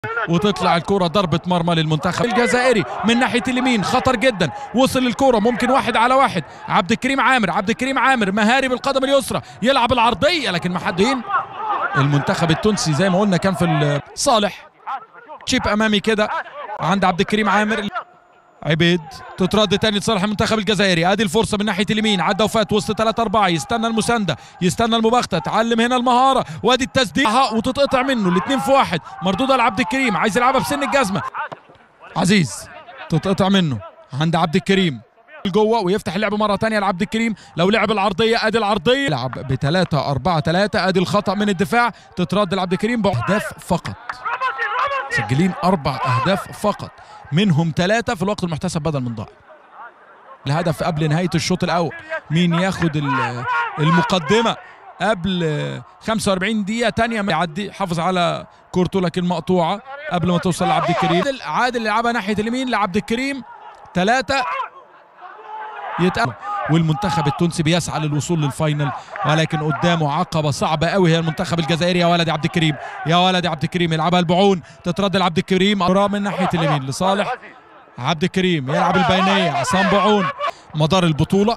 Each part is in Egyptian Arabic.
وتطلع الكرة ضربة مرمى للمنتخب الجزائري من ناحية اليمين خطر جدا وصل الكرة ممكن واحد على واحد عبد الكريم عامر عبد الكريم عامر مهاري بالقدم اليسرى يلعب العرضية لكن ما حدين المنتخب التونسي زي ما قلنا كان في ال- صالح تشيب امامي كده عند عبد الكريم عامر عبيد تترد تاني لصالح المنتخب الجزائري ادي الفرصه من ناحيه اليمين عدى وفات وسط 3 4 يستنى المسانده يستنى المباغته تعلم هنا المهاره وادي التسديد وتتقطع منه الاثنين في واحد مردوده لعبد الكريم عايز يلعبها بسن الجزمه عزيز تتقطع منه عند عبد الكريم جوه ويفتح اللعب مره تانية لعبد الكريم لو لعب العرضيه ادي العرضيه لعب ب 3 4 3 ادي الخطا من الدفاع تترد لعبد الكريم باهداف فقط مسجلين اربع اهداف فقط منهم ثلاثه في الوقت المحتسب بدل من ضاع الهدف قبل نهايه الشوط الاول مين ياخد ال- المقدمه قبل 45 دقيقه تانية ما يعدي حافظ على كورته لكن مقطوعه قبل ما توصل لعبد الكريم عادل- عادل لعبها ناحيه اليمين لعبد الكريم ثلاثه يتقابل والمنتخب التونسي بيسعى للوصول للفاينل ولكن قدامه عقبه صعبه قوي هي المنتخب الجزائري يا ولد يا عبد الكريم يا ولد يا عبد الكريم يلعبها البعون تترد لعبد الكريم كرة من ناحيه اليمين لصالح عبد الكريم يلعب البينيه عصام بعون مدار البطوله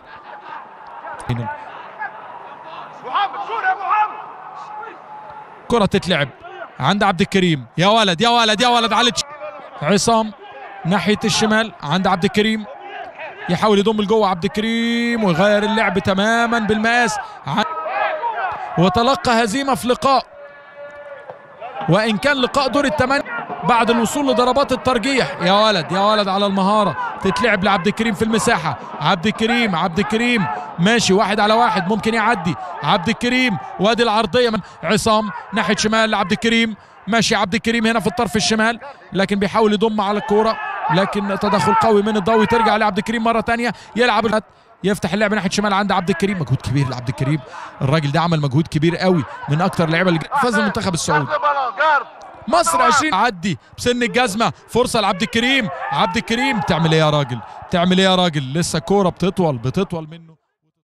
كرة تتلعب عند عبد الكريم يا ولد يا ولد يا ولد على الش- عصام ناحية الشمال عند عبد الكريم يحاول يضم لجوه عبد الكريم ويغير اللعب تماما بالمقاس عن- وتلقى هزيمة في لقاء وإن كان لقاء دور الثمانية بعد الوصول لضربات الترجيح يا ولد يا ولد على المهارة تتلعب لعبد الكريم في المساحة عبد الكريم عبد الكريم ماشي واحد على واحد ممكن يعدي عبد الكريم وادي العرضية من عصام ناحية شمال لعبد الكريم ماشي عبد الكريم هنا في الطرف الشمال لكن بيحاول يضم على الكورة لكن تدخل قوي من الضوي ترجع لعبد الكريم مرة تانية يلعب الهت- يفتح اللعب ناحيه شمال عند عبد الكريم مجهود كبير لعبد الكريم الراجل ده عمل مجهود كبير قوي من اكتر اللعيبه اللي فاز المنتخب السعودي مصر 20 عدي بسن الجزمه فرصه لعبد الكريم عبد الكريم تعمل ايه يا راجل تعمل ايه يا راجل لسه كوره بتطول بتطول منه